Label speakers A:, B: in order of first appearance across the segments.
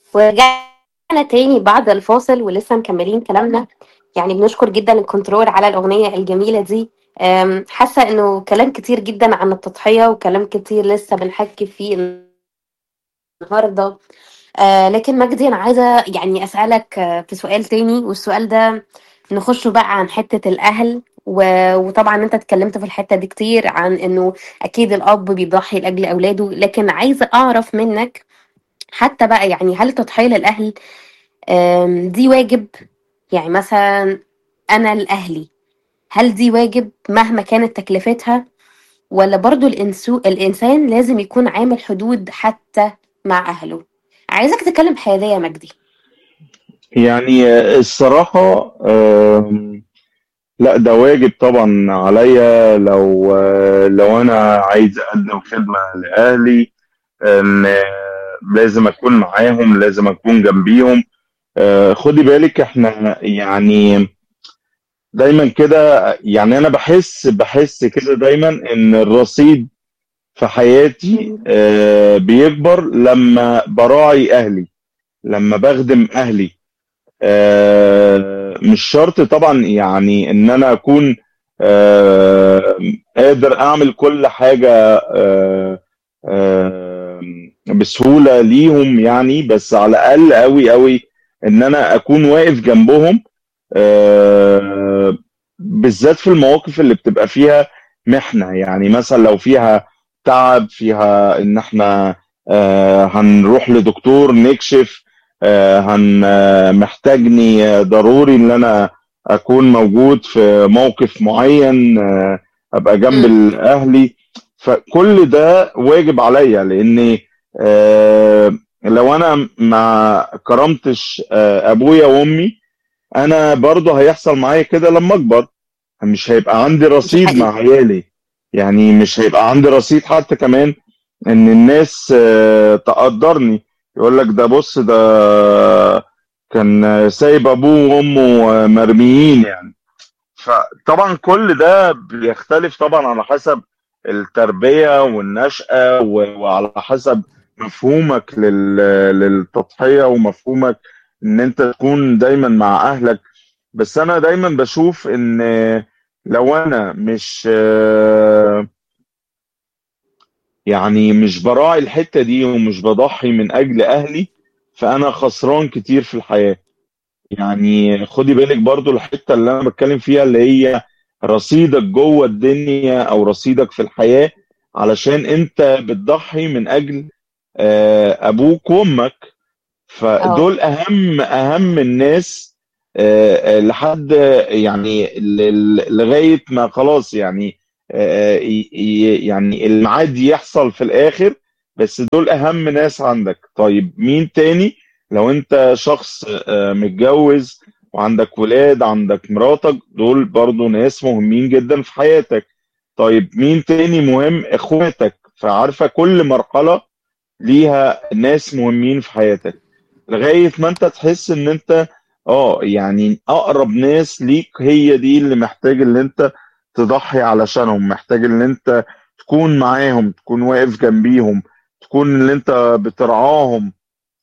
A: ورجعنا تاني بعد الفاصل ولسه مكملين كلامنا يعني بنشكر جدا الكنترول على الأغنية الجميلة دي أم، حاسة إنه كلام كتير جدا عن التضحية وكلام كتير لسه بنحكي فيه النهاردة آه لكن مجدي أنا عايزة يعني أسألك آه، في سؤال تاني والسؤال ده نخشه بقى عن حتة الأهل و- وطبعا انت اتكلمت في الحتة دي كتير عن انه اكيد الاب بيضحي لاجل اولاده لكن عايزة اعرف منك حتى بقى يعني هل التضحية للاهل آم، دي واجب يعني مثلا انا لاهلي هل دي واجب مهما كانت تكلفتها ولا برضو الإنسو الانسان لازم يكون عامل حدود حتى مع اهله عايزك تتكلم بحيادية يا مجدي
B: يعني آه، الصراحة آم، لا ده واجب طبعا عليا لو آه، لو انا عايز اقدم خدمة لاهلي ان آه، لازم اكون معاهم لازم اكون جنبيهم آه، خدي بالك احنا يعني دايما كده يعني انا بحس بحس كده دايما ان الرصيد في حياتي آه، بيكبر لما براعي اهلي لما بخدم اهلي آه، مش شرط طبعا يعني ان انا اكون آه، قادر اعمل كل حاجة آه، آه، بسهولة ليهم يعني بس على الاقل قوي قوي ان انا اكون واقف جنبهم آه، بالذات في المواقف اللي بتبقى فيها محنة يعني مثلا لو فيها تعب فيها ان احنا آه، هنروح لدكتور نكشف آه، هن آه، محتاجني آه، ضروري ان انا اكون موجود في موقف معين آه، ابقى جنب
A: امم
B: اهلي فكل ده واجب عليا لاني آه، لو انا ما كرمتش آه، ابويا وامي انا برضه هيحصل معايا كده لما اكبر مش هيبقى عندي
A: دي
B: رصيد مع
A: حقيقة
B: عيالي يعني مش هيبقى عندي رصيد حتى كمان ان الناس آه، تقدرني يقول لك ده بص ده كان سايب ابوه وامه مرميين يعني فطبعا كل ده بيختلف طبعا على حسب التربية والنشأة و- وعلى حسب مفهومك لل- للتضحية ومفهومك ان انت تكون دايما مع اهلك بس انا دايما بشوف ان لو انا مش يعني مش براعي الحتة دي ومش بضحي من اجل اهلي فانا خسران كتير في الحياة يعني خدي بالك برضو الحتة اللي انا بتكلم فيها اللي هي رصيدك جوه الدنيا او رصيدك في الحياة علشان انت بتضحي من اجل آه، ابوك وامك
A: اه
B: فدول اهم اهم الناس آه، آه، لحد يعني ل- ل- لغايه ما خلاص يعني آه، ي- ي- يعني الميعاد يحصل في الاخر بس دول اهم ناس عندك طيب مين تاني لو انت شخص آه، متجوز وعندك ولاد عندك مراتك دول برضو ناس مهمين جدا في حياتك طيب مين تاني مهم اخواتك فعارفه كل مرحله ليها ناس مهمين في حياتك لغاية ما انت تحس ان انت اه يعني اقرب ناس ليك هي دي اللي محتاج ان انت تضحي علشانهم محتاج ان انت تكون معاهم تكون واقف جنبيهم تكون اللي انت بترعاهم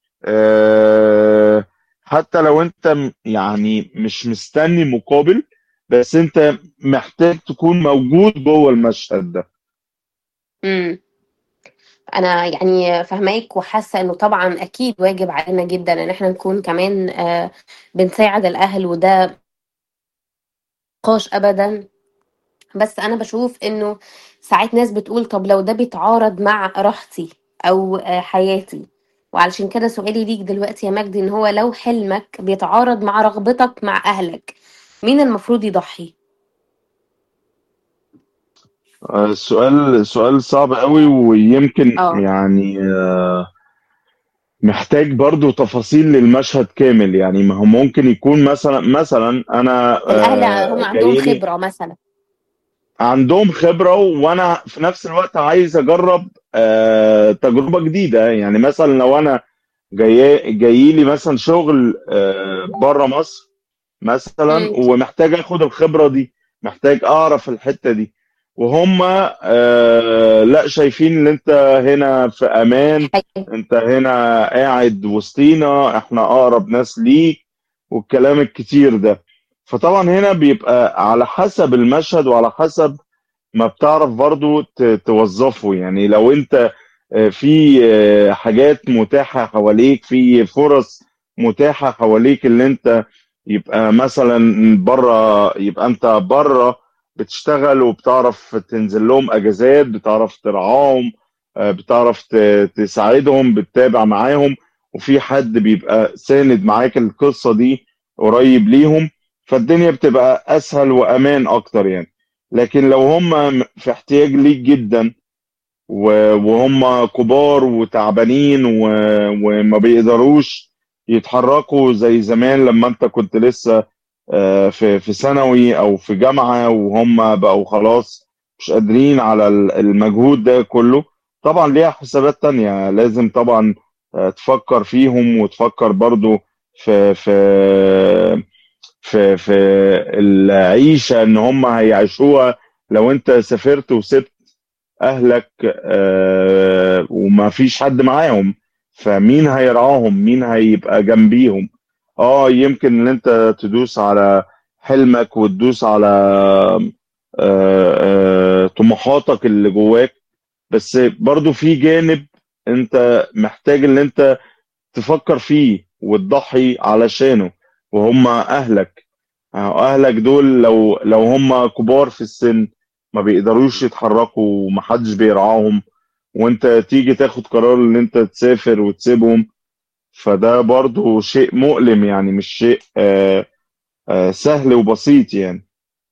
B: أه حتى لو انت م- يعني مش مستني مقابل بس انت محتاج تكون موجود جوه المشهد ده
A: امم انا يعني فاهماك وحاسه انه طبعا اكيد واجب علينا جدا ان احنا نكون كمان آه، بنساعد الاهل وده نقاش ابدا بس انا بشوف انه ساعات ناس بتقول طب لو ده بيتعارض مع راحتي او آه، حياتي وعلشان كده سؤالي ليك دلوقتي يا مجدي ان هو لو حلمك بيتعارض مع رغبتك مع اهلك مين المفروض يضحي
B: آه، السؤال سؤال صعب قوي ويمكن
A: اه
B: يعني آه، محتاج برضو تفاصيل للمشهد كامل يعني ما هو ممكن يكون مثلا مثلا انا
A: الاهل هم
B: آه،
A: عندهم
B: جاي لي
A: خبره مثلا
B: عندهم خبرة وانا في نفس الوقت عايز اجرب آه، تجربة جديدة يعني مثلا لو انا جاي جاي لي مثلا شغل بره مصر مثلا
A: امم
B: ومحتاج اخد الخبرة دي محتاج اعرف الحتة دي وهم آه لا شايفين ان انت هنا في امان
A: حقيقي.
B: انت هنا قاعد وسطينا احنا اقرب ناس ليك والكلام الكتير ده فطبعا هنا بيبقى على حسب المشهد وعلى حسب ما بتعرف برضو ت- توظفه يعني لو انت آه، في آه، حاجات متاحة حواليك في فرص متاحة حواليك اللي انت يبقى مثلا بره يبقى انت بره بتشتغل وبتعرف تنزل لهم اجازات بتعرف ترعاهم آه، بتعرف ت- تساعدهم بتتابع معاهم وفي حد بيبقى ساند معاك القصة دي قريب ليهم فالدنيا بتبقى اسهل وامان اكتر يعني لكن لو هم في احتياج ليك جدا و- وهم كبار وتعبانين و- وما بيقدروش يتحركوا زي زمان لما انت كنت لسه آه، في في ثانوي او في جامعة وهم بقوا خلاص مش قادرين على ال- المجهود ده كله طبعا ليها حسابات تانية لازم طبعا آه، تفكر فيهم وتفكر برضو في في في في العيشة ان هم هيعيشوها لو انت سافرت وسبت اهلك آه، وما فيش حد معاهم فمين هيرعاهم مين هيبقى جنبيهم اه يمكن ان انت تدوس على حلمك وتدوس على آه، آه، طموحاتك اللي جواك بس برضو في جانب انت محتاج ان انت تفكر فيه وتضحي علشانه وهم اهلك أهو اهلك دول لو لو هم كبار في السن ما بيقدروش يتحركوا ومحدش بيرعاهم وانت تيجي تاخد قرار ان انت تسافر وتسيبهم فده برضو شيء مؤلم يعني مش شيء آه آه سهل وبسيط يعني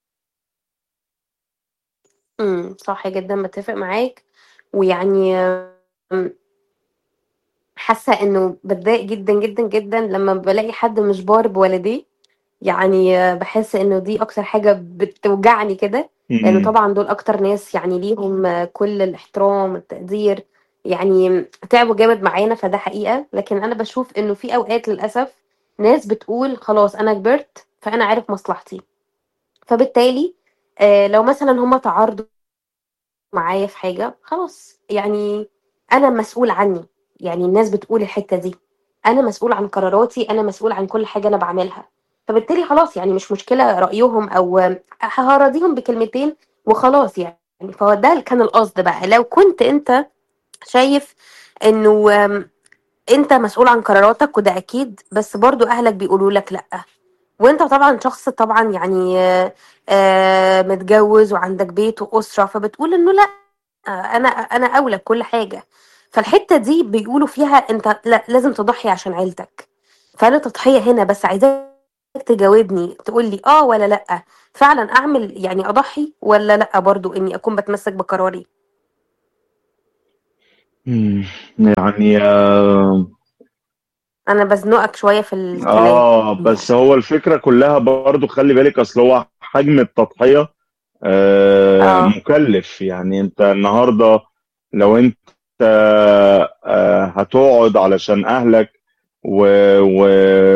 A: امم صح جدا بتفق معاك ويعني أم، حاسه انه بتضايق جدا جدا جدا لما بلاقي حد مش بار بوالديه يعني آه، بحس انه دي اكتر حاجه بتوجعني كده لانه
B: مم.
A: طبعا دول اكتر ناس يعني ليهم آه، كل الاحترام والتقدير يعني تعبوا جامد معانا فده حقيقه لكن انا بشوف انه في اوقات للاسف ناس بتقول خلاص انا كبرت فانا عارف مصلحتي فبالتالي آه، لو مثلا هم تعارضوا معايا في حاجة خلاص يعني أنا مسؤول عني يعني الناس بتقول الحتة دي أنا مسؤول عن قراراتي أنا مسؤول عن كل حاجة أنا بعملها فبالتالي خلاص يعني مش مشكلة رأيهم أو هراضيهم بكلمتين وخلاص يعني فهو ده كان القصد بقى لو كنت أنت شايف إنه آم، أنت مسؤول عن قراراتك وده أكيد بس برضو أهلك بيقولوا لك لأ وانت طبعا شخص طبعا يعني آه، آه، متجوز وعندك بيت وأسرة فبتقول انه لا آه، انا انا اولى بكل حاجة فالحتة دي بيقولوا فيها انت لا لازم تضحي عشان عيلتك فانا تضحية هنا بس عايزاك تجاوبني تقول لي اه ولا لا فعلا اعمل يعني اضحي ولا لا برضو اني اكون بتمسك بقراري
B: مم. يعني آه,
A: انا بزنقك شوية في الكلام
B: اه بس
A: يعني
B: هو الفكرة كلها برضو خلي بالك اصل هو حجم التضحية آه
A: اه
B: مكلف يعني انت النهاردة لو انت آه هتقعد علشان اهلك و... و...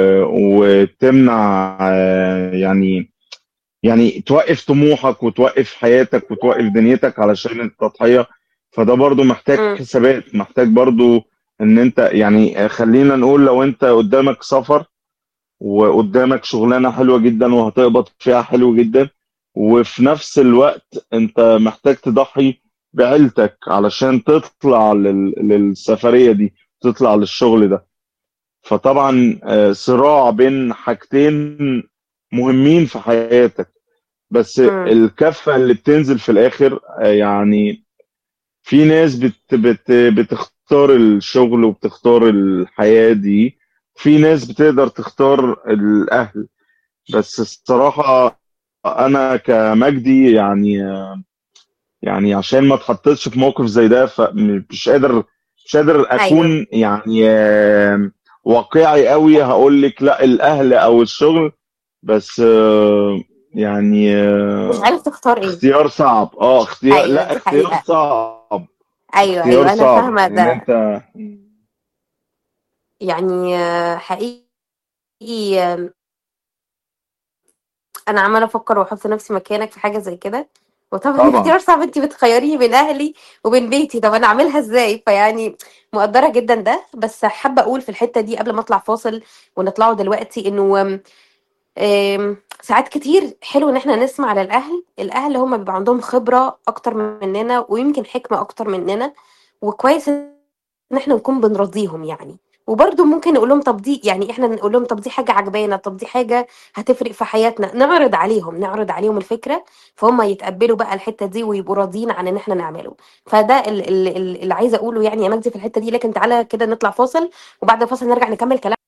B: وتمنع آه يعني يعني توقف طموحك وتوقف حياتك وتوقف دنيتك علشان التضحية فده برضو محتاج
A: امم
B: حسابات محتاج برضو ان انت يعني خلينا نقول لو انت قدامك سفر وقدامك شغلانة حلوة جدا وهتقبض فيها حلو جدا وفي نفس الوقت انت محتاج تضحي بعيلتك علشان تطلع لل... للسفرية دي تطلع للشغل ده فطبعا آه، صراع بين حاجتين مهمين في حياتك بس
A: امم
B: الكفة اللي بتنزل في الآخر آه، يعني في ناس بت بت بتختار الشغل وبتختار الحياة دي في ناس بتقدر تختار الأهل بس الصراحة أنا كمجدي يعني يعني عشان ما اتحطيتش في موقف زي ده فمش قادر مش قادر
A: ايوه
B: أكون يعني آه، واقعي قوي هقول لك لا الأهل أو الشغل بس آه، يعني
A: مش
B: آه،
A: عارف تختار ايه
B: اختيار صعب اه اختيار
A: ايوه
B: لا
A: دي
B: اختيار
A: حقيقة
B: صعب
A: ايوه
B: اختيار
A: ايوه انا
B: صعب
A: فاهمة
B: يعني ان
A: ده
B: انت
A: يعني آه، حقيقي آه، انا عماله افكر واحط نفسي مكانك في حاجه زي كده وطبعا
B: طبعا
A: اختيار صعب انت بتخيريني بين اهلي وبين بيتي طب انا اعملها ازاي فيعني مقدره جدا ده بس حابه اقول في الحته دي قبل ما اطلع فاصل ونطلعه دلوقتي انه آم، آم، ساعات كتير حلو ان احنا نسمع للاهل الاهل هم بيبقى عندهم خبره اكتر مننا ويمكن حكمه اكتر مننا وكويس ان احنا نكون بنرضيهم يعني وبرضه ممكن نقول لهم طب دي يعني احنا نقول لهم طب دي حاجه عجبانا طب دي حاجه هتفرق في حياتنا نعرض عليهم نعرض عليهم الفكره فهم يتقبلوا بقى الحته دي ويبقوا راضيين عن ان احنا نعمله فده ال- ال- ال- اللي عايزه اقوله يعني يا مجدي في الحته دي لكن تعالى كده نطلع فاصل وبعد الفاصل نرجع نكمل كلام